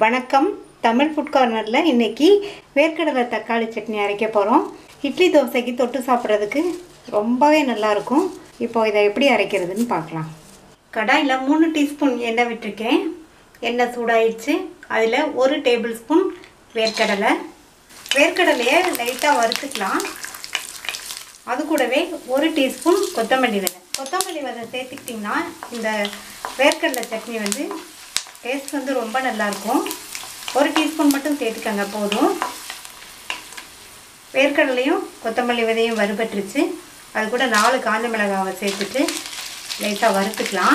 வணக்கம் தமிழ் ஃபுட் கார்னரில் இன்றைக்கி வேர்க்கடலை தக்காளி சட்னி அரைக்க போகிறோம் இட்லி தோசைக்கு தொட்டு சாப்பிட்றதுக்கு ரொம்பவே நல்லாயிருக்கும் இப்போ இதை எப்படி அரைக்கிறதுன்னு பார்க்கலாம் கடாயில் மூணு டீஸ்பூன் எண்ணெய் விட்டுருக்கேன் எண்ணெய் சூடாயிடுச்சு அதில் ஒரு டேபிள் ஸ்பூன் வேர்க்கடலை வேர்க்கடலையை லைட்டாக வறுத்துக்கலாம் அது கூடவே ஒரு டீஸ்பூன் கொத்தமல்லி விதை கொத்தமல்லி விதை சேர்த்துக்கிட்டிங்கன்னா இந்த வேர்க்கடலை சட்னி வந்து டேஸ்ட் வந்து ரொம்ப நல்லாயிருக்கும் ஒரு டீஸ்பூன் மட்டும் சேர்த்துக்கங்க போதும் வேர்க்கடலையும் கொத்தமல்லி விதையும் வறுபட்டுருச்சு அது கூட நாலு காஞ்ச மிளகாவை சேர்த்துட்டு லைட்டாக வறுத்துக்கலாம்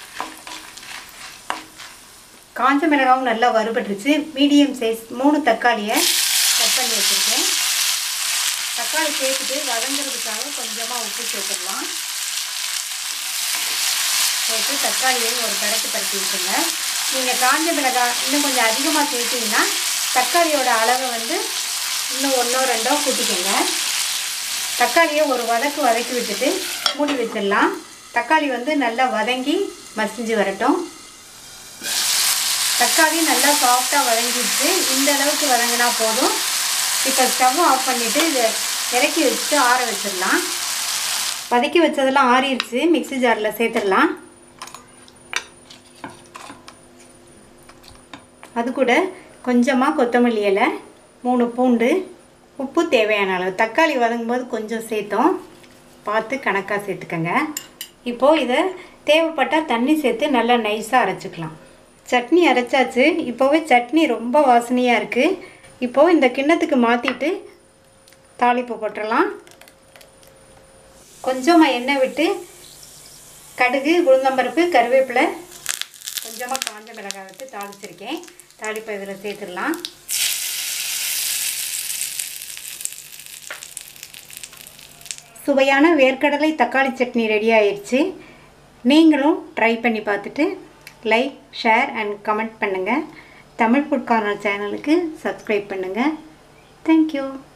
காஞ்ச மிளகாவும் நல்லா வறுபட்டுருச்சு மீடியம் சைஸ் மூணு தக்காளியை கட் பண்ணி வச்சுருக்கேன் தக்காளி சேர்த்துட்டு வதங்குறதுக்காக கொஞ்சமாக உப்பு சேர்த்துடலாம் சேர்த்து தக்காளியையும் ஒரு பரட்டு பரட்டி விட்டுருங்க நீங்கள் காஞ்ச மிளகாய் இன்னும் கொஞ்சம் அதிகமாக சேர்த்தீங்கன்னா தக்காளியோட அளவை வந்து இன்னும் ஒன்றோ ரெண்டோ கூட்டிக்கோங்க தக்காளியை ஒரு வதக்கு வதக்கி விட்டுட்டு மூடி வச்சிடலாம் தக்காளி வந்து நல்லா வதங்கி மசிஞ்சு வரட்டும் தக்காளி நல்லா சாஃப்டாக வதங்கிடுச்சு இந்த அளவுக்கு வதங்கினா போதும் இப்போ ஸ்டவ் ஆஃப் பண்ணிவிட்டு இதை இறக்கி வச்சுட்டு ஆற வச்சிடலாம் வதக்கி வச்சதெல்லாம் ஆறிடுச்சு மிக்ஸி ஜாரில் சேர்த்துடலாம் அது கூட கொஞ்சமாக கொத்தமல்லி இலை மூணு பூண்டு உப்பு தேவையான அளவு தக்காளி வதங்கும்போது கொஞ்சம் சேர்த்தோம் பார்த்து கணக்காக சேர்த்துக்கங்க இப்போது இதை தேவைப்பட்டால் தண்ணி சேர்த்து நல்லா நைஸாக அரைச்சிக்கலாம் சட்னி அரைச்சாச்சு இப்போவே சட்னி ரொம்ப வாசனையாக இருக்குது இப்போது இந்த கிண்ணத்துக்கு மாற்றிட்டு தாளிப்பு போட்டுடலாம் கொஞ்சமாக எண்ணெய் விட்டு கடுகு உளுந்தம்பருப்பு கருவேப்பிலை கொஞ்சமாக காஞ்ச மிளகாய் விட்டு தாளிச்சிருக்கேன் தாளிப்பை இதில் சேர்த்துடலாம் சுவையான வேர்க்கடலை தக்காளி சட்னி ரெடி ஆயிடுச்சு நீங்களும் ட்ரை பண்ணி பார்த்துட்டு லைக் ஷேர் அண்ட் கமெண்ட் பண்ணுங்கள் தமிழ் ஃபுட் கார்னர் சேனலுக்கு சப்ஸ்கிரைப் பண்ணுங்கள் தேங்க்யூ